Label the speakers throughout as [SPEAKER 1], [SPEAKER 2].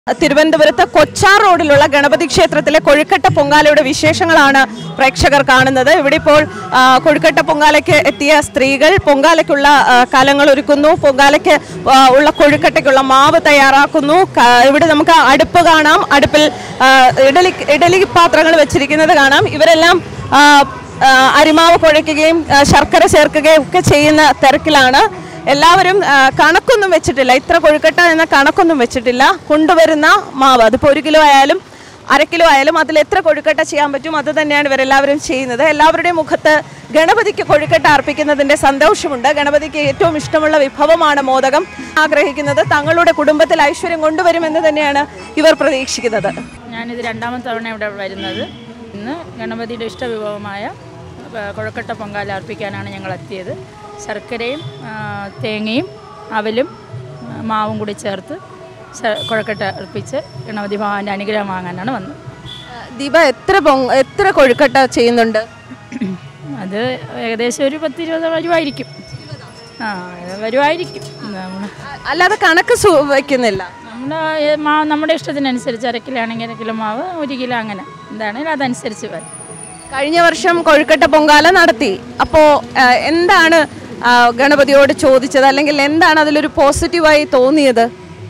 [SPEAKER 1] തിരുവനന്തപുരത്ത് കൊച്ചാർ റോഡിലുള്ള ഗണപതി ക്ഷേത്രത്തിലെ കൊഴുക്കട്ട പൊങ്കാലയുടെ വിശേഷങ്ങളാണ് പ്രേക്ഷകർ കാണുന്നത് ഇവിടെ ഇപ്പോൾ ആ, കൊഴുക്കട്ട പൊങ്കാലയ്ക്ക് എത്തിയ സ്ത്രീകൾ പൊങ്കാലയ്ക്കുള്ള ആ, കലങ്ങൾ ഒരുക്കുന്നു പൊങ്കാലയ്ക്ക് ആ, ഉള്ള കൊഴുക്കട്ടയ്ക്കുള്ള മാവ് തയ്യാറാക്കുന്നു ക- ഇവിടെ നമുക്ക് അടുപ്പ് കാണാം അടുപ്പിൽ ആ, ഇഡലി ഇഡലി പാത്രങ്ങൾ വെച്ചിരിക്കുന്നത് കാണാം ഇവരെല്ലാം ആ, ആ, അരിമാവ് കുഴയ്ക്കുകയും ആ, ശർക്കര ചേർക്കുകയും ഒക്കെ ചെയ്യുന്ന തിരക്കിലാണ് എല്ലാവരും ആ, കണക്കൊന്നും വെച്ചിട്ടില്ല ഇത്ര കൊഴുക്കട്ട എന്ന കണക്കൊന്നും വെച്ചിട്ടില്ല കൊണ്ടുവരുന്ന മാവ് അതിപ്പോൾ ഒരു കിലോ ആയാലും അര കിലോ ആയാലും അതിൽ എത്ര കൊഴുക്കട്ട ചെയ്യാൻ പറ്റും അത് തന്നെയാണ് ഇവരെല്ലാവരും ചെയ്യുന്നത് എല്ലാവരുടെയും മുഖത്ത് ഗണപതിക്ക് കൊഴുക്കട്ട അർപ്പിക്കുന്നതിന്റെ സന്തോഷമുണ്ട് ഗണപതിക്ക് ഏറ്റവും ഇഷ്ടമുള്ള വിഭവമാണ് മോദകം ആഗ്രഹിക്കുന്നത് തങ്ങളുടെ കുടുംബത്തിൽ ഐശ്വര്യം കൊണ്ടുവരുമെന്ന് തന്നെയാണ് ഇവർ പ്രതീക്ഷിക്കുന്നത്
[SPEAKER 2] ഞാനിത് രണ്ടാമത്തെ തവണ ഇവിടെ വരുന്നത് ഇന്ന് ഗണപതിയുടെ ഇഷ്ടവിഭവമായ ആ, കുഴക്കട്ട പൊങ്കാല അർപ്പിക്കാനാണ് ഞങ്ങൾ എത്തിയത് ശർക്കരയും ആ, തേങ്ങയും അവലും ആ, മാവും കൂടി ചേർത്ത് ശ- കുഴക്കട്ട അർപ്പിച്ച് ഗണപതി ഭഗവാന്റെ അനുഗ്രഹം വാങ്ങാനാണ് വന്നത്
[SPEAKER 1] ദീപ എത്ര പൊങ് എത്ര കൊഴുക്കട്ട ചെയ്യുന്നുണ്ട്
[SPEAKER 2] അത് ഏകദേശം ഒരു പത്ത് ഇരുപത് വരുമായിരിക്കും ആ വരുമായിരിക്കും നമ്മൾ
[SPEAKER 1] അല്ലാതെ കണക്ക് സു- വെക്കുന്നില്ല
[SPEAKER 2] നമ്മുടെ മാവ് നമ്മുടെ ഇഷ്ടത്തിനനുസരിച്ച് അര കിലോ ആണെങ്കിൽ അര കിലോ മാവ് ഒരു കിലോ അങ്ങനെ എന്താണെങ്കിലും അതനുസരിച്ച് വരും
[SPEAKER 1] കഴിഞ്ഞ വർഷം കൊഴുക്കട്ട പൊങ്കാല നടത്തി അപ്പോൾ എന്താണ് ആ, ഗണപതിയോട് ചോദിച്ചത് അല്ലെങ്കിൽ എന്താണ് അതിലൊരു പോസിറ്റീവായി തോന്നിയത്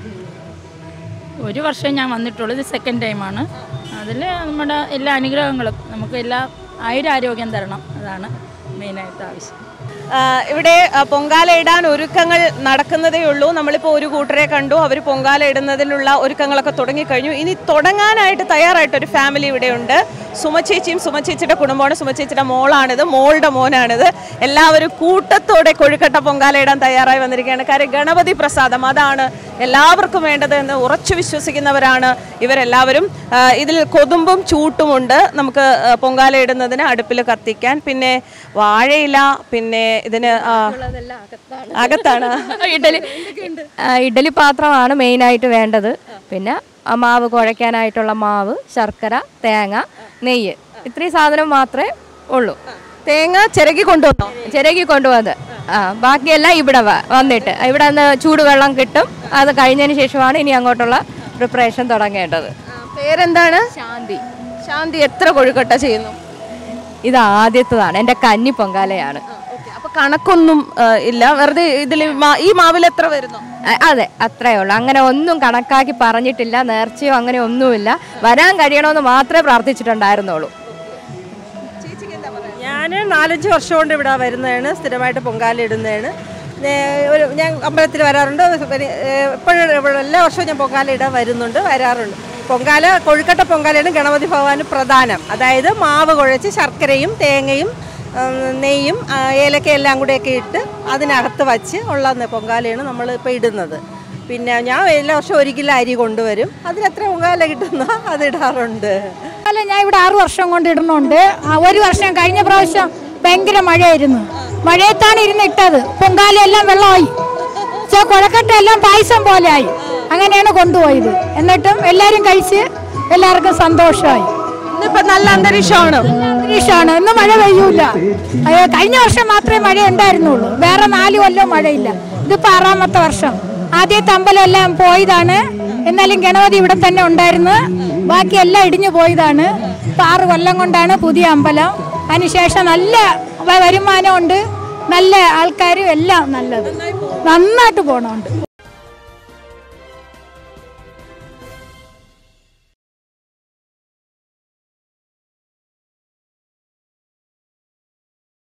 [SPEAKER 2] ഒരു വർഷം ഞാൻ വന്നിട്ടുള്ളൂ ഇത് സെക്കൻഡ് ടൈമാണ് അതിൽ നമ്മുടെ എല്ലാ അനുഗ്രഹങ്ങളും നമുക്ക് എല്ലാ ആയുരാരോഗ്യം തരണം അതാണ് മെയിനായിട്ട് ആവശ്യം
[SPEAKER 1] ആ, ഇവിടെ ആ, പൊങ്കാല ഇടാൻ ഒരുക്കങ്ങൾ നടക്കുന്നതേ ഉള്ളൂ നമ്മളിപ്പോൾ ഒരു കൂട്ടരെ കണ്ടു അവർ പൊങ്കാല ഇടുന്നതിനുള്ള ഒരുക്കങ്ങളൊക്കെ തുടങ്ങിക്കഴിഞ്ഞു ഇനി തുടങ്ങാനായിട്ട് തയ്യാറായിട്ട് ഒരു ഫാമിലി ഇവിടെയുണ്ട് സുമചേച്ചിയും സുമചേച്ചിയുടെ കുടുംബമാണ് സുമചേച്ചിയുടെ മോളാണിത് മോളുടെ മോനാണിത് എല്ലാവരും കൂട്ടത്തോടെ കൊഴുക്കട്ട പൊങ്കാല ഇടാൻ തയ്യാറായി വന്നിരിക്കുകയാണ് കാര്യം ഗണപതി പ്രസാദം അതാണ് എല്ലാവർക്കും വേണ്ടത് എന്ന് ഉറച്ചു വിശ്വസിക്കുന്നവരാണ് ഇവരെല്ലാവരും ആ, ഇതിൽ കൊതുമ്പും ചൂട്ടുമുണ്ട് നമുക്ക് ആ, പൊങ്കാല ഇടുന്നതിന് അടുപ്പിൽ കത്തിക്കാൻ പിന്നെ വാഴയില പിന്നെ ഇതിന് ആ, അകത്താണ്
[SPEAKER 3] ഇഡലി ആ, ഇഡലി പാത്രമാണ് മെയിനായിട്ട് വേണ്ടത് പിന്നെ ആ മാവ് കുഴയ്ക്കാനായിട്ടുള്ള മാവ് ശർക്കര തേങ്ങ നെയ്യ് ഇത്രയും സാധനം മാത്രമേ ഉള്ളൂ
[SPEAKER 1] തേങ്ങ ചിരകി കൊണ്ടുവന്നോ
[SPEAKER 3] ചിരകി കൊണ്ടുവന്നത് ആ ബാക്കിയെല്ലാം ഇവിടെ വ- വന്നിട്ട് ഇവിടെ നിന്ന് ചൂടുവെള്ളം കിട്ടും അത് കഴിഞ്ഞതിന് ശേഷമാണ് ഇനി അങ്ങോട്ടുള്ള പ്രിപ്പറേഷൻ തുടങ്ങേണ്ടത്
[SPEAKER 1] പേരെന്താണ്
[SPEAKER 3] ശാന്തി
[SPEAKER 1] ശാന്തി എത്ര കൊഴുക്കട്ട ചെയ്യുന്നു
[SPEAKER 3] ഇത് ആദ്യത്തതാണ് എൻ്റെ കന്നി പൊങ്കാലയാണ്
[SPEAKER 1] അപ്പൊ കണക്കൊന്നും ആ, ഇല്ല വെറുതെ ഇതിൽ ഈ മാവിൽ എത്ര വരുന്നു
[SPEAKER 3] അ- അതെ അത്രേ ഉള്ളൂ അങ്ങനെ ഒന്നും കണക്കാക്കി പറഞ്ഞിട്ടില്ല നേർച്ചയോ അങ്ങനെ ഒന്നുമില്ല വരാൻ കഴിയണമെന്ന് മാത്രമേ പ്രാർത്ഥിച്ചിട്ടുണ്ടായിരുന്നുള്ളൂ
[SPEAKER 4] ഞാൻ നാലഞ്ച് വർഷം കൊണ്ട് ഇവിടെ വരുന്നതാണ് സ്ഥിരമായിട്ട് പൊങ്കാല ഇടുന്നതാണ് നേ- ഒരു ഞാൻ അമ്പലത്തിൽ വരാറുണ്ട് എപ്പോഴും ഇവിടെ എല്ലാ വർഷവും ഞാൻ പൊങ്കാല ഇടാൻ വരുന്നുണ്ട് വരാറുണ്ട് പൊങ്കാല കൊഴുക്കട്ട പൊങ്കാലയാണ് ഗണപതി ഭഗവാന് പ്രധാനം അതായത് മാവ് കുഴച്ച് ശർക്കരയും തേങ്ങയും ഉം, നെയ്യും ആ, ഏലക്ക എല്ലാം കൂടെയൊക്കെ ഇട്ട് അതിനകത്ത് വച്ച് ഉള്ള ന- പൊങ്കാലയാണ് നമ്മൾ ഇപ്പോൾ ഇടുന്നത് പിന്നെ ഞാൻ എല്ലാ വർഷവും ഒരു കിലോ അരി കൊണ്ടുവരും അതിനെത്ര പൊങ്കാല കിട്ടുന്നോ അത് ഇടാറുണ്ട്
[SPEAKER 5] അല്ല ഞാൻ ഇവിടെ ആറു വർഷം കൊണ്ട് ഇടുന്നുണ്ട് ആ, ഒരു വർഷം കഴിഞ്ഞ പ്രാവശ്യം ഭയങ്കര മഴയായിരുന്നു മഴയത്താണ് ഇരുന്ന് ഇട്ടത് പൊങ്കാല എല്ലാം വെള്ളമായി ചെ- കുഴക്കട്ട എല്ലാം പായസം പോലെ ആയി അങ്ങനെയാണ് കൊണ്ടുപോയത് എന്നിട്ടും എല്ലാവരും കഴിച്ച് എല്ലാവർക്കും സന്തോഷമായി
[SPEAKER 1] ഇന്നിപ്പോ നല്ല അന്തരീക്ഷമാണ്
[SPEAKER 5] അന്തരീക്ഷമാണ് ഇന്ന് മഴ പെയ്യൂല അയ്യോ, കഴിഞ്ഞ വർഷം മാത്രമേ മഴ ഉണ്ടായിരുന്നുള്ളൂ വേറെ നാല് കൊല്ലം മഴയില്ല ഇതിപ്പോ ആറാമത്തെ വർഷം ആദ്യത്തെ അമ്പലം എല്ലാം പോയതാണ് എന്നാലും ഗണപതി ഇവിടെ തന്നെ ഉണ്ടായിരുന്നു ബാക്കി എല്ലാം ഇടിഞ്ഞു പോയതാണ് ഇപ്പൊ ആറ് കൊല്ലം കൊണ്ടാണ് പുതിയ അമ്പലം അതിനുശേഷം നല്ല വ- വരുമാനമുണ്ട് നല്ല ആൾക്കാരും എല്ലാം നല്ലത് നന്നായിട്ട് പോണുണ്ട്